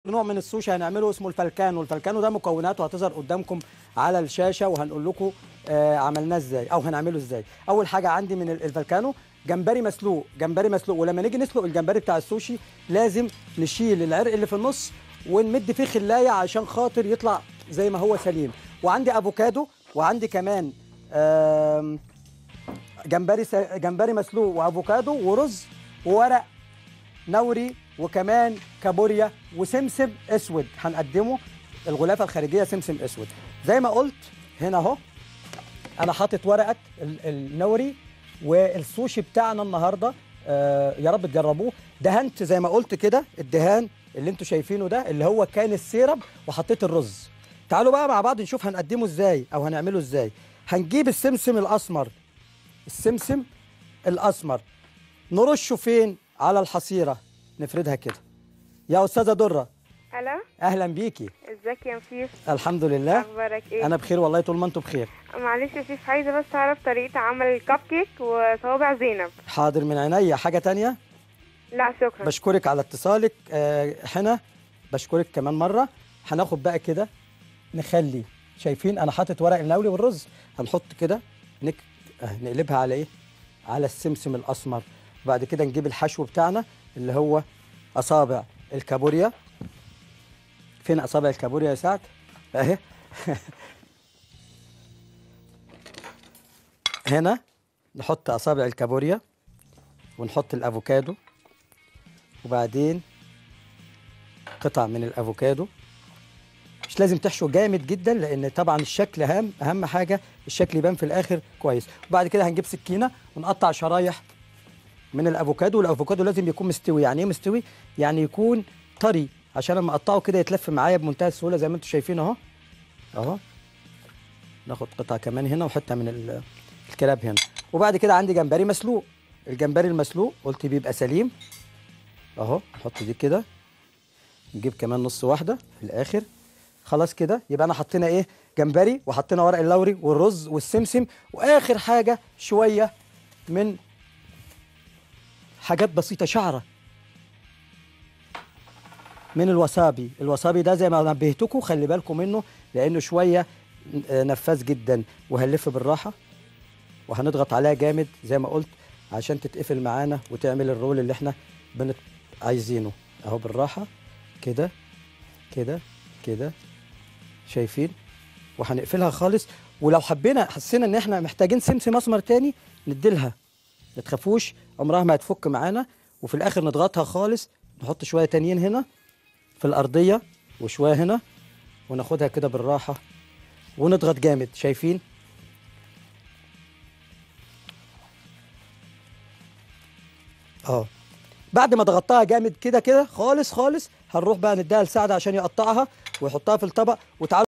نوع من السوشي هنعمله اسمه الفالكانو الفالكانو ده مكوناته هتظهر قدامكم على الشاشه وهنقول لكم آه عملناه ازاي او هنعمله ازاي اول حاجه عندي من ال- الفالكانو جمبري مسلوق جمبري مسلوق ولما نيجي نسلق الجمبري بتاع السوشي لازم نشيل العرق اللي في النص ونمد فيه خلايه عشان خاطر يطلع زي ما هو سليم وعندي افوكادو وعندي كمان آم، جمبري س- جمبري مسلوق وافوكادو ورز وورق نوري وكمان كابوريا وسمسم اسود هنقدمه الغلافه الخارجيه سمسم اسود زي ما قلت هنا اهو انا حاطط ورقه ال- النوري والسوشي بتاعنا النهارده آه يا رب تجربوه دهنت زي ما قلت كده الدهان اللي انتوا شايفينه ده اللي هو كان السيرب وحطيت الرز تعالوا بقى مع بعض نشوف هنقدمه ازاي او هنعمله ازاي هنجيب السمسم الاسمر السمسم الاسمر نرشه فين على الحصيره نفردها كده يا استاذه دره الو اهلا بيكي ازيك يا مفيس الحمد لله اخبارك ايه انا بخير والله طول ما انتم بخير معلش يا شيف عايزه بس اعرف طريقه عمل الكب كيك وصوابع زينب حاضر من عينيا حاجه تانية لا شكرا بشكرك على اتصالك آه، حنا بشكرك كمان مره هناخد بقى كده نخلي شايفين انا حاطط ورق النولي والرز هنحط كده نك... آه، نقلبها على ايه على السمسم الاسمر وبعد كده نجيب الحشو بتاعنا اللي هو اصابع الكابوريا فين اصابع الكابوريا يا سعد اهي هنا نحط اصابع الكابوريا ونحط الافوكادو وبعدين قطع من الافوكادو مش لازم تحشو جامد جدا لان طبعا الشكل اهم اهم حاجه الشكل يبان في الاخر كويس وبعد كده هنجيب سكينه ونقطع شرايح من الافوكادو والافوكادو لازم يكون مستوي يعني ايه مستوي يعني يكون طري عشان لما اقطعه كده يتلف معايا بمنتهى السهوله زي ما انتم شايفين اهو اهو ناخد قطعه كمان هنا وحته من ال- الكلاب هنا وبعد كده عندي جمبري مسلوق الجمبري المسلوق قلت بيبقى سليم اهو نحط دي كده نجيب كمان نص واحده في الاخر خلاص كده يبقى انا حطينا ايه جمبري وحطينا ورق اللوري والرز والسمسم واخر حاجه شويه من حاجات بسيطه شعره من الوسابي الوسابي ده زي ما نبهتكم خلي بالكم منه لانه شويه آه، نفاذ جدا وهنلف بالراحه وهنضغط عليها جامد زي ما قلت عشان تتقفل معانا وتعمل الرول اللي احنا بنت... عايزينه اهو بالراحه كده كده كده شايفين وهنقفلها خالص ولو حبينا حسينا ان احنا محتاجين سمسم اسمر تاني نديلها ما تخافوش عمرها ما هتفك معانا وفي الاخر نضغطها خالص نحط شويه تانيين هنا في الارضيه وشويه هنا وناخدها كده بالراحه ونضغط جامد شايفين اه بعد ما ضغطتها جامد كده كده خالص خالص هنروح بقى نديها لسعد عشان يقطعها ويحطها في الطبق وتعالوا